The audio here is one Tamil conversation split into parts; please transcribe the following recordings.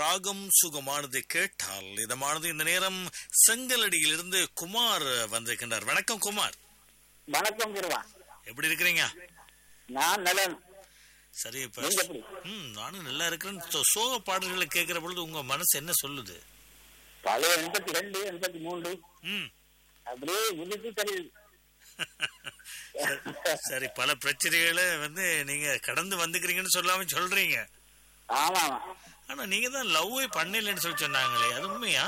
ராகம் சுகமானது கேட்டால் இதமானது இந்த நேரம் செங்கலடியிலிருந்து குமார் வந்திருக்கின்றார் வணக்கம் குமார் வணக்கம் கிருவா எப்படி இருக்கிறீங்க நான் நலன் சரி இப்ப நீங்க எப்படி ம் நானும் நல்லா இருக்கிறேன் சோ- சோக பாடல்களை கேட்கிற பொழுது உங்க மனசு என்ன சொல்லுது பழைய எண்பத்தி ரெண்டு எண்பத்தி மூன்று ம் அப்படியே விழுத்து தெரியுது சரி பல பிரச்சனைகளை வந்து நீங்க கடந்து வந்துக்கிறீங்கன்னு சொல்லாம சொல்றீங்க ஆமா ஆமா ஆனா நீங்க தான் லவ்வே பண்ணலன்னு சொல்லி சொன்னாங்களே அது உண்மையா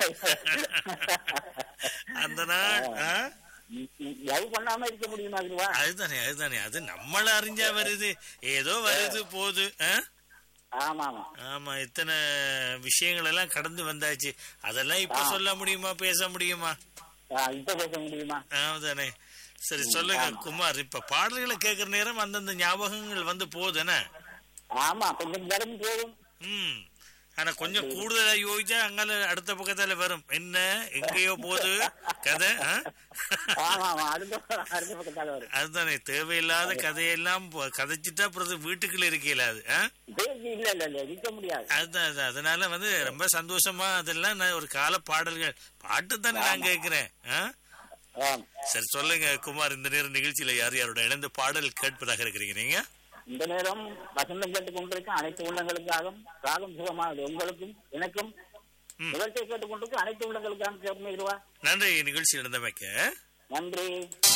அந்த நாள் ஆ? லவ் பண்ணாம இருக்க முடியுமா கிருவா அதுதானே அதுதானே அது நம்மள அறிஞ்சா வருது ஏதோ வருது போகுது ஆ? ஆமா ஆமா ஆமா இத்தனை விஷயங்கள் எல்லாம் கடந்து வந்தாச்சு அதெல்லாம் இப்ப ஆ. சொல்ல முடியுமா பேச முடியுமா ஆ, இப்ப பேச முடியுமா ஆமாதானே சரி சொல்லுங்க ஆமா. குமார் இப்ப பாடல்களை கேட்கிற நேரம் அந்தந்த ஞாபகங்கள் வந்து போகுதுன்னு ஆமா கொஞ்சம் நேரம் போதும் ம் ஆனா கொஞ்சம் கூடுதலா யோசிச்சா அங்கால அடுத்த பக்கத்தால வரும் என்ன எங்கேயோ போகுது கதை ஆ? ஆமா ஆமா அடுத்த அடுத்த பக்கத்தால வரும் அதுதானே தேவையில்லாத கதையெல்லாம் போ- கதைச்சிட்டா அப்புறம் வீட்டுக்குள்ள இருக்கல அது ஆ? பேசி இல்ல இல்ல இல்ல இருக்க முடியாது அதுதான் அதுதான். அதனால வந்து ரொம்ப சந்தோஷமா அதெல்லாம் நான் ஒரு கால பாடல்கள் பாட்டு தானே நான் கேட்கிறேன் ஆ? ஆம். சரி சொல்லுங்க குமார் இந்த நேரம் நிகழ்ச்சியில யார் யாரோட இணைந்து பாடல் கேட்பதாக இருக்கிறீங்க நீங்க இந்த நேரம் வசந்தம் கேட்டுக் கொண்டிருக்க அனைத்து உள்ளங்களுக்காகவும் ராகம் சுகமானது உங்களுக்கும் எனக்கும் ம். நிகழ்ச்சியை கேட்டுக் கொண்டிருக்க அனைத்து உள்ளங்களுக்காகவும் கேட்போம் கிருவா நன்றி நிகழ்ச்சி நடந்தமைக்க நன்றி